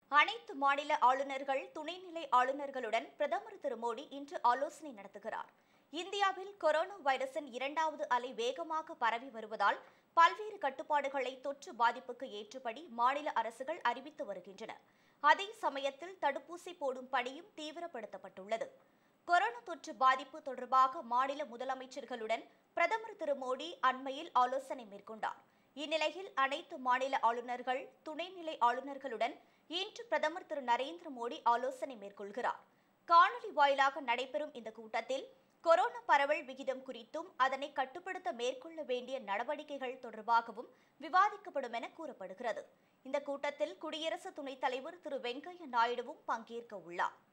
அனைத்து மாநில ஆளுநர்கள் துணைநிலை ஆளுநர்களுடன் பிரதமர் திரு மோடி இன்று ஆலோசனை நடத்துகிறார் இந்தியாவில் கொரோனா வைரஸின் இரண்டாவது அலை வேகமாக பரவி வருவதால் பல்வேறு கட்டுப்பாடுகளை தொற்று பாதிப்புக்கு ஏற்றபடி மாநில அரசுகள் அறிவித்து வருகின்றன அதே சமயத்தில் தடுப்பூசி போடும் பணியும் தீவிரப்படுத்தப்பட்டுள்ளது கொரோனா தொற்று பாதிப்பு தொடர்பாக மாநில முதலமைச்சர்களுடன் பிரதமர் திரு மோடி அண்மையில் ஆலோசனை மேற்கொண்டார் இந்நிலையில் அனைத்து மாநில ஆளுநர்கள் துணைநிலை ஆளுநர்களுடன் இன்று பிரதமர் திரு நரேந்திர மோடி ஆலோசனை மேற்கொள்கிறார் காணொலி வாயிலாக நடைபெறும் இந்த கூட்டத்தில் கொரோனா பரவல் விகிதம் குறித்தும் அதனை கட்டுப்படுத்த மேற்கொள்ள வேண்டிய நடவடிக்கைகள் தொடர்பாகவும் விவாதிக்கப்படும் என கூறப்படுகிறது இந்த கூட்டத்தில் குடியரசு துணைத் தலைவர் திரு வெங்கையா நாயுடுவும் பங்கேற்க உள்ளார்